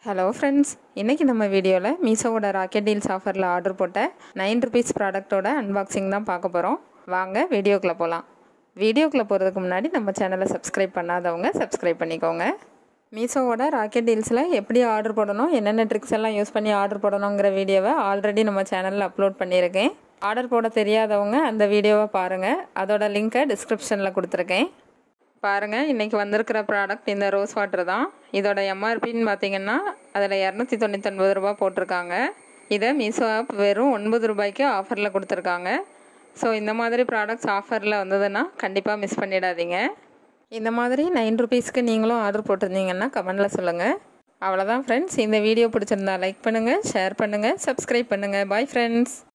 hello friends இன்றைக்கி நம்ம வீடியோவில் மீஷோவோட ராக்கெட் டீல்ஸ் ஆஃபரில் ஆர்டர் போட்ட நைன் ருபீஸ் ப்ராடக்ட்டோட அன்பாக்சிங் தான் பார்க்க போகிறோம் வாங்க வீடியோக்குள்ளே போகலாம் வீடியோக்குள்ளே போகிறதுக்கு முன்னாடி நம்ம சேனலை சப்ஸ்கிரைப் பண்ணாதவங்க சப்ஸ்கிரைப் பண்ணிக்கோங்க மீஷோவோட ராக்கெட் டீல்ஸில் எப்படி ஆர்டர் போடணும் என்னென்ன ட்ரிக்ஸ் எல்லாம் யூஸ் பண்ணி ஆர்டர் போடணுங்கிற வீடியோவை ஆல்ரெடி நம்ம சேனலில் அப்லோட் பண்ணியிருக்கேன் ஆர்டர் போட தெரியாதவங்க அந்த வீடியோவை பாருங்கள் அதோட லிங்க்கை டிஸ்கிரிப்ஷனில் கொடுத்துருக்கேன் பாருங்கள் இன்றைக்கி வந்திருக்கிற ப்ராடக்ட் இந்த ரோஸ் வாட்டர் தான் இதோட எம்ஆர்பின்னு பார்த்தீங்கன்னா அதில் இரநூத்தி தொண்ணூத்தொன்பது ரூபா போட்டிருக்காங்க இதை மீஷோ ஆப் வெறும் ஒன்பது ரூபாய்க்கு ஆஃபரில் கொடுத்துருக்காங்க ஸோ இந்த மாதிரி ப்ராடக்ட்ஸ் ஆஃபரில் வந்ததுன்னா கண்டிப்பாக மிஸ் பண்ணிடாதீங்க இந்த மாதிரி நைன் ருபீஸ்க்கு நீங்களும் ஆர்டர் போட்டிருந்தீங்கன்னா கமெண்டில் சொல்லுங்கள் அவ்வளோதான் ஃப்ரெண்ட்ஸ் இந்த வீடியோ பிடிச்சிருந்தா லைக் பண்ணுங்கள் ஷேர் பண்ணுங்கள் சப்ஸ்கிரைப் பண்ணுங்கள் பாய் ஃப்ரெண்ட்ஸ்